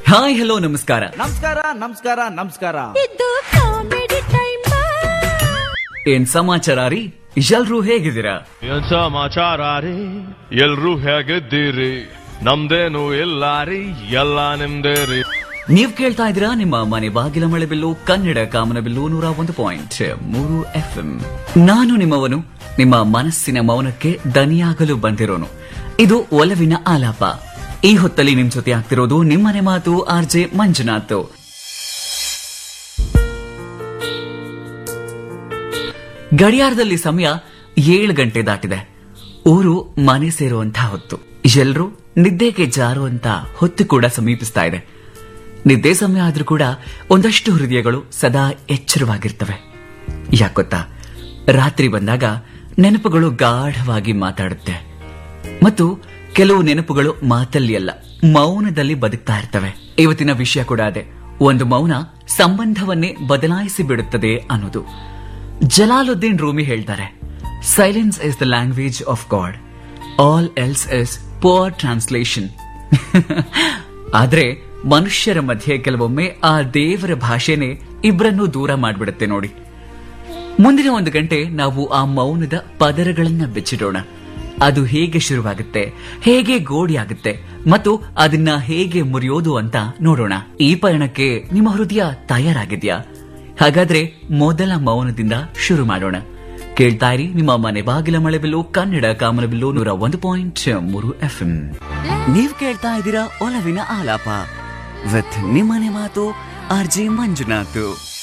hi hello ನಮಸ್ಕಾರ ನಮಸ್ಕಾರ ನಮಸ್ಕಾರ ನಮಸ್ಕಾರ ಇದು ಕಾಮಿಡಿ ಟೈಮ್ ಏನ್ ಸಮಾಚಾರ ರೀ ಎಲ್ರೂ ಹೇಗಿದ್ದೀರಾ ಏನ್ ಸಮಾಚಾರ ರೀ ಎಲ್ರೂ ಹೇಗಿದ್ದೀರಿ ನಮ್ದೇನು ಇಲ್ಲ ರೀ ಎಲ್ಲ ನಿಮ್ದೇ ರೀ ನೀವ್ ಕೇಳ್ತಾ ಇದ್ದೀರಾ ನಿಮ್ಮ ಮನೆ ಬಾಗಿಲ ಮಳೆ ಬಿಲ್ಲು ಕನ್ನಡ ಕಾಮನ ಬಿಲ್ಲು ನೂರ ಒಂದು ಪಾಯಿಂಟ್ ಮೂರು ಎಫ್ ನಾನು ನಿಮ್ಮವನು ನಿಮ್ಮ ಮನಸ್ಸಿನ ಮೌನಕ್ಕೆ ದನಿಯಾಗಲು ಬಂದಿರೋನು ಇದು ಒಲವಿನ ಆಲಾಪ ಈ ಹೊತ್ತಲ್ಲಿ ನಿಮ್ ಜೊತೆ ಆಗ್ತಿರೋದು ನಿಮ್ಮನೆ ಮಾತು ಆರ್ ಜೆ ಮಂಜುನಾಥ್ ಗಡಿಯಾರದಲ್ಲಿ ಸಮಯ ಏಳು ಗಂಟೆ ದಾಟಿದೆ ಊರು ಮನೆ ಸೇರುವಂತಹ ಹೊತ್ತು ಎಲ್ರೂ ನಿದ್ದೆಗೆ ಜಾರುವಂತ ಹೊತ್ತು ಕೂಡ ಸಮೀಪಿಸ್ತಾ ಇದೆ ನಿದ್ದೆ ಸಮಯ ಆದ್ರೂ ಕೂಡ ಒಂದಷ್ಟು ಹೃದಯಗಳು ಸದಾ ಎಚ್ಚರವಾಗಿರ್ತವೆ ಯಾಕೊತ್ತಾ ರಾತ್ರಿ ಬಂದಾಗ ನೆನಪುಗಳು ಗಾಢವಾಗಿ ಮಾತಾಡುತ್ತೆ ಮತ್ತು ಕೆಲವು ನೆನಪುಗಳು ಮಾತಲ್ಲಿ ಅಲ್ಲ ಮೌನದಲ್ಲಿ ಬದುಕ್ತಾ ಇರ್ತವೆ ಇವತ್ತಿನ ವಿಷಯ ಕೂಡ ಅದೇ ಒಂದು ಮೌನ ಸಂಬಂಧವನ್ನೇ ಬದಲಾಯಿಸಿ ಬಿಡುತ್ತದೆ ಅನ್ನೋದು ಜಲಾಲುದ್ದೀನ್ ರೂಮಿ ಹೇಳ್ತಾರೆ silence is the language of God all else is poor translation ಆದ್ರೆ ಮನುಷ್ಯರ ಮಧ್ಯೆ ಕೆಲವೊಮ್ಮೆ ಆ ದೇವರ ಭಾಷೆನೇ ಇಬ್ಬರನ್ನೂ ದೂರ ಮಾಡ್ಬಿಡುತ್ತೆ ನೋಡಿ ಮುಂದಿನ ಒಂದು ಗಂಟೆ ನಾವು ಆ ಮೌನದ ಪದರಗಳನ್ನ ಬೆಚ್ಚಿಡೋಣ ಅದು ಹೇಗೆ ಶುರುವಾಗುತ್ತೆ ಹೇಗೆ ಗೋಡಿಯಾಗುತ್ತೆ ಮತ್ತು ಅದನ್ನ ಹೇಗೆ ಮುರಿಯೋದು ಅಂತ ನೋಡೋಣ ಈ ಪಯಣಕ್ಕೆ ನಿಮ್ಮ ಹೃದಯ ತಯಾರಾಗಿದ್ಯಾ ಹಾಗಾದ್ರೆ ಮೊದಲ ಮೌನದಿಂದ ಶುರು ಮಾಡೋಣ ಕೇಳ್ತಾ ಇರಿ ನಿಮ್ಮ ಮನೆ ಬಾಗಿಲ ಮಳೆ ಬಿಲ್ಲು ಕನ್ನಡ ಕಾಮನ ಬಿಲ್ಲು ನೂರ ಒಂದು ಪಾಯಿಂಟ್ ಮೂರು ಎಫ್ ನೀವ್ ಕೇಳ್ತಾ ಇದ್ದೀರಾ ಒಲವಿನ ಆಲಾಪ ವಿತ್ ನಿಮ್ಮನೆ ಮಾತು ಆರ್ ಜಿ ಮಂಜುನಾಥ್